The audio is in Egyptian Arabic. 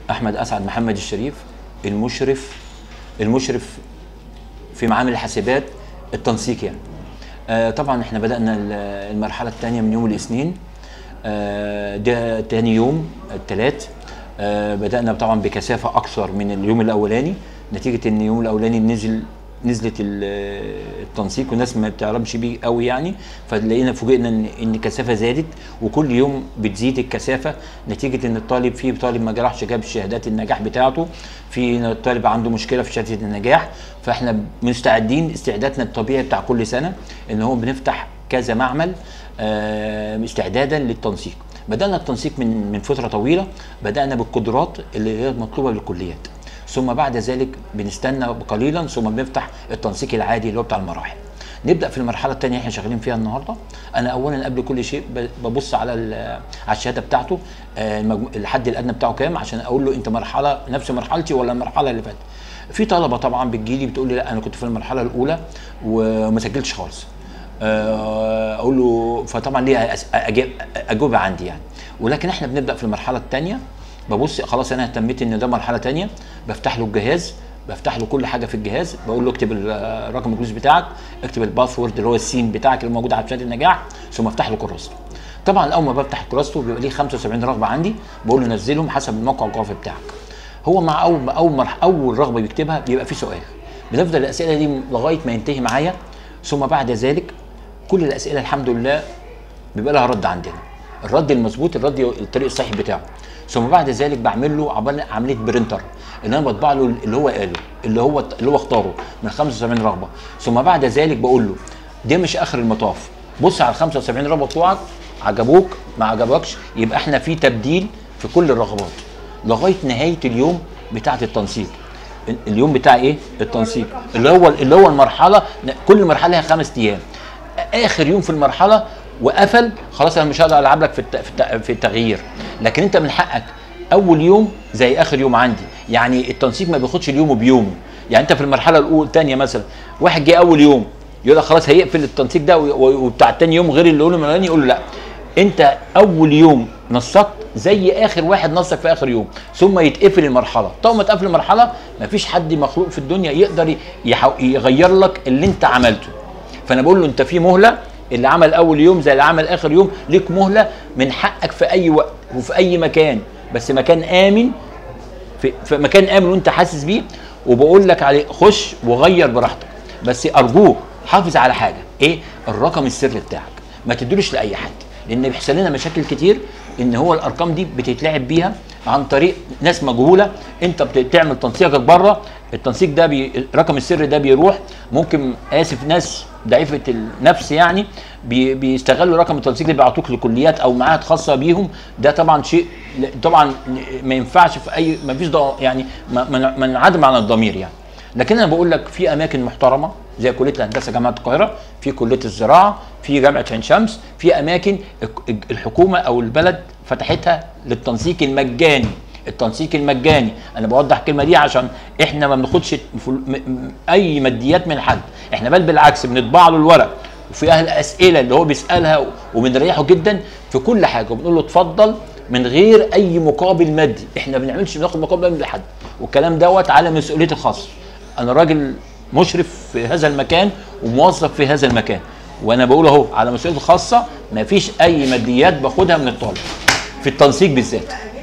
احمد اسعد محمد الشريف المشرف المشرف في معامل الحاسبات التنسيق يعني آه طبعا احنا بدانا ال- المرحله الثانيه من يوم الاثنين آه ده تاني يوم الثلاث آه بدانا طبعا بكثافه اكثر من اليوم الاولاني نتيجه ان اليوم الاولاني نزل نزلت ال- التنسيق والناس ما بتعرفش بيه قوي يعني فلقينا فوجئنا ان ان الكثافه زادت وكل يوم بتزيد الكثافه نتيجه ان الطالب في طالب ما جرحش جاب شهادات النجاح بتاعته في طالب عنده مشكله في شهاده النجاح فاحنا مستعدين استعدادنا الطبيعي بتاع كل سنه ان هو بنفتح كذا معمل آه، استعدادا للتنسيق بدانا التنسيق من من فتره طويله بدانا بالقدرات اللي هي مطلوبه للكليات ثم بعد ذلك بنستنى قليلا ثم بنفتح التنسيق العادي اللي هو بتاع المراحل نبدا في المرحله الثانيه احنا شغالين فيها النهارده انا اولا قبل كل شيء ب- ببص على ال- على الشهاده بتاعته آه، المجمو- الحد الادنى بتاعه كام عشان اقول له انت مرحله نفس مرحلتي ولا المرحله اللي فاتت في طلبه طبعا بتجيلي بتقول لي لا انا كنت في المرحله الاولى وما سجلتش خالص آه، اقول له فطبعا ليها أس- أجاب- اجوبه عندي يعني ولكن احنا بنبدا في المرحله الثانيه ببص خلاص انا اهتميت ان ده مرحله تانية بفتح له الجهاز بفتح له كل حاجه في الجهاز بقول له اكتب ال- رقم الجلوس بتاعك اكتب الباسورد اللي هو السين بتاعك اللي موجود على شهاده النجاح ثم افتح له كراسته طبعا اول ما بفتح كراسته بيبقى ليه 75 رغبه عندي بقول له نزلهم حسب الموقع الجغرافي بتاعك هو مع اول اول مرح اول رغبه بيكتبها بيبقى في سؤال بنفضل الاسئله دي لغايه ما ينتهي معايا ثم بعد ذلك كل الاسئله الحمد لله بيبقى لها رد عندنا الرد المظبوط الرد الطريق الصحيح بتاعه ثم بعد ذلك بعمل له عمل- عمليه برينتر ان انا بطبع له اللي هو قاله اللي هو اللي هو اختاره من 75 رغبه ثم بعد ذلك بقول له ده مش اخر المطاف بص على ال 75 رغبه بتوعك عجبوك ما عجبكش يبقى احنا في تبديل في كل الرغبات لغايه نهايه اليوم بتاعه التنسيق اليوم بتاع ايه التنسيق اللي هو اللي هو المرحله كل مرحله لها خمس ايام اخر يوم في المرحله وقفل خلاص انا مش هقدر العب لك في الت- في الت- في التغيير لكن انت من حقك اول يوم زي اخر يوم عندي يعني التنسيق ما بياخدش اليوم بيومه يعني انت في المرحله الاولى الثانيه مثلا واحد جه اول يوم يقول لك خلاص هيقفل التنسيق ده و- و- وبتاع الثاني يوم غير اللي قوله الاولاني يقول له لا انت اول يوم نسقت زي اخر واحد نسق في اخر يوم ثم يتقفل المرحله طول ما تقفل المرحله مفيش حد مخلوق في الدنيا يقدر يحو- يغير لك اللي انت عملته فانا بقول له انت في مهله اللي عمل اول يوم زي اللي عمل اخر يوم ليك مهله من حقك في اي وقت وفي اي مكان بس مكان امن في, في مكان امن وانت حاسس بيه وبقول لك عليه خش وغير براحتك بس ارجوك حافظ على حاجه ايه الرقم السري بتاعك ما تدلوش لاي حد لان بيحصل لنا مشاكل كتير ان هو الارقام دي بتتلعب بيها عن طريق ناس مجهوله انت بتعمل تنسيقك بره التنسيق ده بي الرقم السري ده بيروح ممكن اسف ناس ضعيفه النفس يعني بي بيستغلوا رقم التنسيق اللي بيعطوك لكليات او معاهد خاصه بيهم ده طبعا شيء طبعا ما ينفعش في اي ما فيش يعني منعدم عن الضمير يعني لكن انا بقول لك في اماكن محترمه زي كليه الهندسه جامعه القاهره في كليه الزراعه في جامعه عين شمس في اماكن الحكومه او البلد فتحتها للتنسيق المجاني التنسيق المجاني انا بوضح الكلمه دي عشان احنا ما بناخدش اي ماديات من حد احنا بل بالعكس بنطبع له الورق وفي اهل اسئله اللي هو بيسالها وبنريحه جدا في كل حاجه وبنقول له اتفضل من غير اي مقابل مادي احنا ما بنعملش بناخد مقابل مادي لحد والكلام دوت على مسؤوليتي الخاصه انا راجل مشرف في هذا المكان وموظف في هذا المكان وانا بقول اهو على مسؤوليتي الخاصه ما فيش اي ماديات باخدها من الطالب في التنسيق بالذات